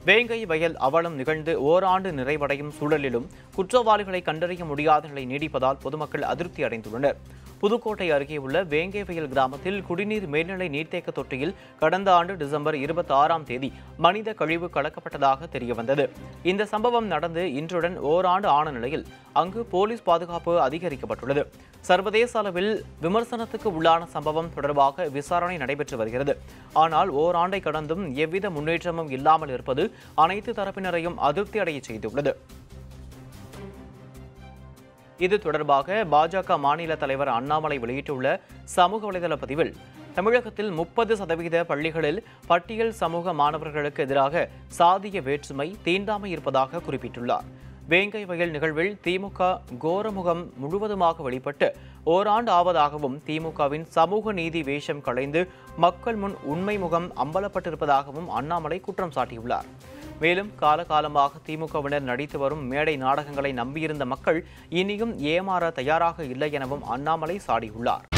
வேங்கை வயல் அவலம் நிகழ்ந்து ஓராண்டு நிறைவடையும் சூழலிலும் குற்றவாளிகளை கண்டறிய முடியாத நிலை நீடிப்பதால் பொதுமக்கள் அதிருப்தி அடைந்துள்ளனர் புதுக்கோட்டை அருகே உள்ள வேங்கை வயல் கிராமத்தில் குடிநீர் மேல்நிலை நீர்த்தேக்க தொட்டியில் கடந்த ஆண்டு டிசம்பர் இருபத்தி ஆறாம் தேதி மனித கழிவு கலக்கப்பட்டதாக தெரியவந்தது இந்த சம்பவம் நடந்து இன்றுடன் ஓராண்டு ஆன நிலையில் அங்கு போலீஸ் பாதுகாப்பு அதிகரிக்கப்பட்டுள்ளது சர்வதேச அளவில் விமர்சனத்துக்கு உள்ளான சம்பவம் தொடர்பாக விசாரணை நடைபெற்று வருகிறது ஆனால் ஓராண்டை கடந்தும் எவ்வித முன்னேற்றமும் இல்லாமல் இருப்பது அனைத்து தரப்பினரையும் அதிருப்தி அடைய செய்துள்ளது இது தொடர்பாக பாஜக மாநில தலைவர் அண்ணாமலை வெளியிட்டுள்ள சமூக வலைதள பதிவில் தமிழகத்தில் முப்பது சதவீத பள்ளிகளில் பட்டியல் சமூக மாணவர்களுக்கு எதிராக சாதிய வேற்றுமை தீண்டாமை இருப்பதாக குறிப்பிட்டுள்ளார் வேங்கை வயல் நிகழ்வில் திமுக கோரமுகம் முழுவதுமாக வெளிப்பட்டு ஓராண்டு ஆவதாகவும் திமுகவின் சமூக நீதி வேஷம் களைந்து மக்கள் முன் உண்மை முகம் அம்பலப்பட்டிருப்பதாகவும் அண்ணாமலை குற்றம் சாட்டியுள்ளார் மேலும் காலகாலமாக திமுகவினர் நடித்து வரும் மேடை நாடகங்களை நம்பியிருந்த மக்கள் இனியும் ஏமாற தயாராக இல்லை எனவும் அண்ணாமலை சாடியுள்ளார்